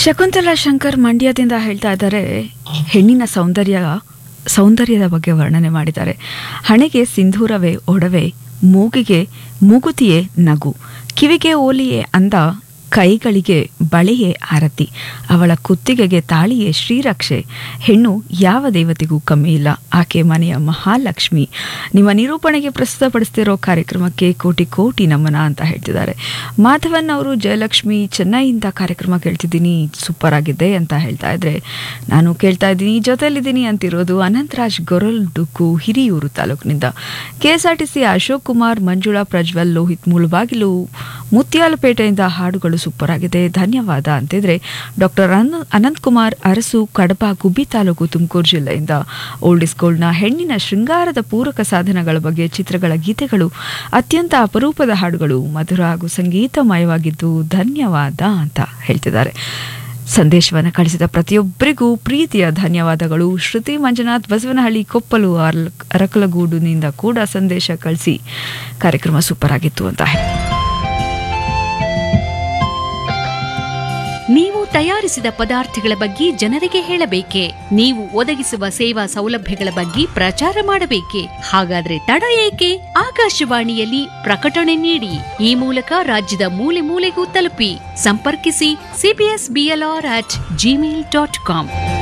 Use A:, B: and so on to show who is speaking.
A: ಶಕುಂತಲಾ ಶಂಕರ್ ಮಂಡ್ಯದಿಂದ ಹೇಳ್ತಾ ಇದ್ದಾರೆ ಹೆಣ್ಣಿನ ಸೌಂದರ್ಯ ಸೌಂದರ್ಯದ ಬಗ್ಗೆ ವರ್ಣನೆ ಮಾಡಿದ್ದಾರೆ ಹಣೆಗೆ ಸಿಂಧೂರವೇ ಒಡವೆ ಮೂಗಿಗೆ ಮೂಗುತಿಯೇ ನಗು ಕಿವಿಗೆ ಓಲಿಯೇ ಅಂದ ಕೈಗಳಿಗೆ ಬಳೆಯೇ ಆರತಿ ಅವಳ ಕುತ್ತಿಗೆಗೆ ತಾಳಿಯೇ ಶ್ರೀರಕ್ಷೆ ಹೆಣ್ಣು ಯಾವ ದೇವತೆಗೂ ಕಮ್ಮಿ ಇಲ್ಲ ಆಕೆ ಮನೆಯ ಮಹಾಲಕ್ಷ್ಮಿ ನಿಮ್ಮ ನಿರೂಪಣೆಗೆ ಪ್ರಸ್ತುತಪಡಿಸ್ತಿರೋ ಕಾರ್ಯಕ್ರಮಕ್ಕೆ ಕೋಟಿ ಕೋಟಿ ನಮನ ಅಂತ ಹೇಳ್ತಿದ್ದಾರೆ ಮಾಧವನ್ ಅವರು ಜಯಲಕ್ಷ್ಮಿ ಚೆನ್ನೈಯಿಂದ ಕಾರ್ಯಕ್ರಮ ಕೇಳ್ತಿದ್ದೀನಿ ಸೂಪರ್ ಆಗಿದೆ ಅಂತ ಹೇಳ್ತಾ ಇದ್ರೆ ನಾನು ಕೇಳ್ತಾ ಇದ್ದೀನಿ ಜೊತೆಲಿದ್ದೀನಿ ಅಂತಿರೋದು ಅನಂತರಾಜ್ ಗೊರಲ್ಡುಕು ಹಿರಿಯೂರು ತಾಲೂಕಿನಿಂದ ಕೆಎಸ್ಆರ್ಟಿಸಿ ಅಶೋಕ್ ಕುಮಾರ್ ಮಂಜುಳಾ ಪ್ರಜ್ವಲ್ ಲೋಹಿತ್ ಮುಳುಬಾಗಿಲು ಮುತ್ಯಾಲಪೇಟೆಯಿಂದ ಹಾಡುಗಳು ಸೂಪರ್ ಆಗಿದೆ ಧನ್ಯವಾದ ಅಂತಿದ್ರೆ ಡಾಕ್ಟರ್ ಅನಂತ್ ಕುಮಾರ್ ಅರಸು ಕಡಪ ಗುಬ್ಬಿ ತಾಲೂಕು ತುಮಕೂರು ಜಿಲ್ಲೆಯಿಂದ ಓಲ್ಡ್ ಇಸ್ ಗೋಲ್ಡ್ನ ಹೆಣ್ಣಿನ ಶೃಂಗಾರದ ಪೂರಕ ಸಾಧನಗಳ ಬಗ್ಗೆ ಚಿತ್ರಗಳ ಗೀತೆಗಳು ಅತ್ಯಂತ ಅಪರೂಪದ ಹಾಡುಗಳು ಮಧುರ ಹಾಗೂ ಸಂಗೀತಮಯವಾಗಿದ್ದು ಧನ್ಯವಾದ ಅಂತ ಹೇಳ್ತಿದ್ದಾರೆ ಸಂದೇಶವನ್ನು ಕಳಿಸಿದ ಪ್ರತಿಯೊಬ್ಬರಿಗೂ ಪ್ರೀತಿಯ ಧನ್ಯವಾದಗಳು ಶ್ರುತಿ ಮಂಜುನಾಥ್ ಬಸವನಹಳ್ಳಿ ಕೊಪ್ಪಲು ಅರ್ಲ ಅರಕಲಗೂಡಿನಿಂದ ಕೂಡ ಸಂದೇಶ ಕಳಿಸಿ ಕಾರ್ಯಕ್ರಮ ಸೂಪರ್ ಆಗಿತ್ತು ಅಂತ ಹೇಳಿ
B: ನೀವು ತಯಾರಿಸಿದ ಪದಾರ್ಥಗಳ ಬಗ್ಗೆ ಜನರಿಗೆ ಹೇಳಬೇಕೆ ನೀವು ಒದಗಿಸುವ ಸೇವಾ ಸೌಲಭ್ಯಗಳ ಬಗ್ಗೆ ಪ್ರಚಾರ ಮಾಡಬೇಕೆ ಹಾಗಾದ್ರೆ ತಡ ಏಕೆ ಆಕಾಶವಾಣಿಯಲ್ಲಿ ಪ್ರಕಟಣೆ ನೀಡಿ ಈ ಮೂಲಕ ರಾಜ್ಯದ ಮೂಲೆ ಮೂಲೆಗೂ ತಲುಪಿ ಸಂಪರ್ಕಿಸಿ C B S B L R at Gmail dot com